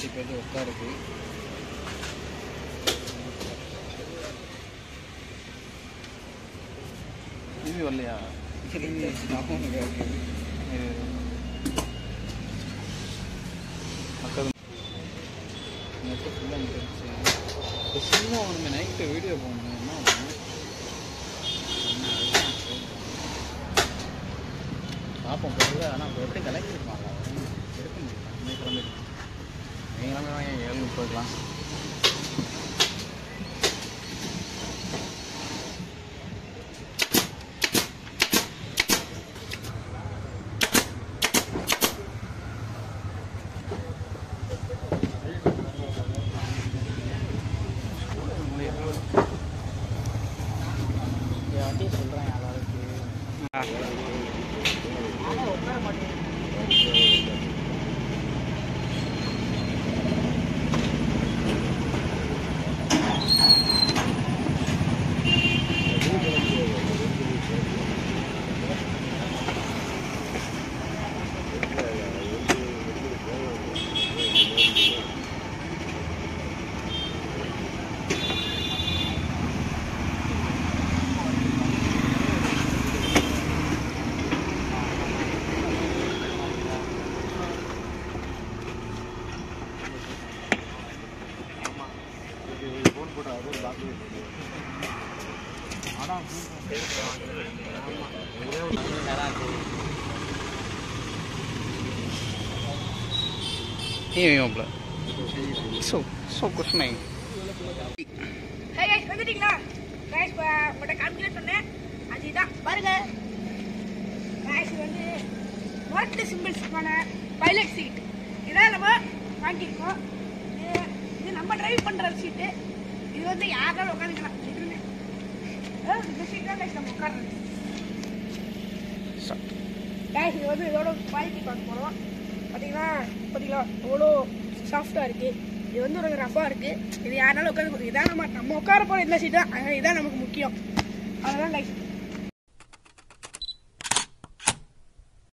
Safety பேர் உட்காருக்கு TV வரலையா மக்கள் நெட்டு ஃபுல்லாக நிற்கிடுச்சு இப்போ சினிமா ஒன்று நைட்டு வீடியோ போகணும் என்ன ஆகும்? பார்ப்போம் பொருள் ஆனால் இப்போ எப்படி கிளம்பிருப்பாங்க எடுக்க முடியல இன்னைக்கு கிளம்பி நீங்கள் கிளம்பி வாங்க ஏழு முப்பதுலாம் வண்டி சொல்கிறேன் அளவுக்கு ஏன் மாப்பிள்ள so so good night hey guys வந்துட்டீங்களா கைஸ் இப்போ உங்கள்கிட்ட கால்குலேட் பண்ணேன் அதுதான் பாருங்க கைஸ் இது வந்து ஒர்க் சிம்பிள்ஸ்க்கான பைலட் சீட் இதான் நம்ம வாங்கியிருக்கோம் இது இது நம்ம டிரைவ் பண்ணுற சீட்டு இது வந்து யாராலும் உட்காந்துக்கலாம் இதுன்னு அதாவது இந்த சீட் தான் கைஸ் நம்ம உட்காடுறது கைஸ் இது வந்து இதோட குவாலிட்டி பார்க்க போகிறோம் பார்த்தீங்கன்னா பார்த்தீங்களா எவ்வளோ சாஃப்டாக இருக்குது இது வந்து ஒரு ரஃபாக இருக்குது இது யாருனாலும் உட்காந்து இதான் நம்ம நம்ம உட்கார போகிற இந்த சீட் தான் இதான் நமக்கு முக்கியம் அதெல்லாம் கைஸ்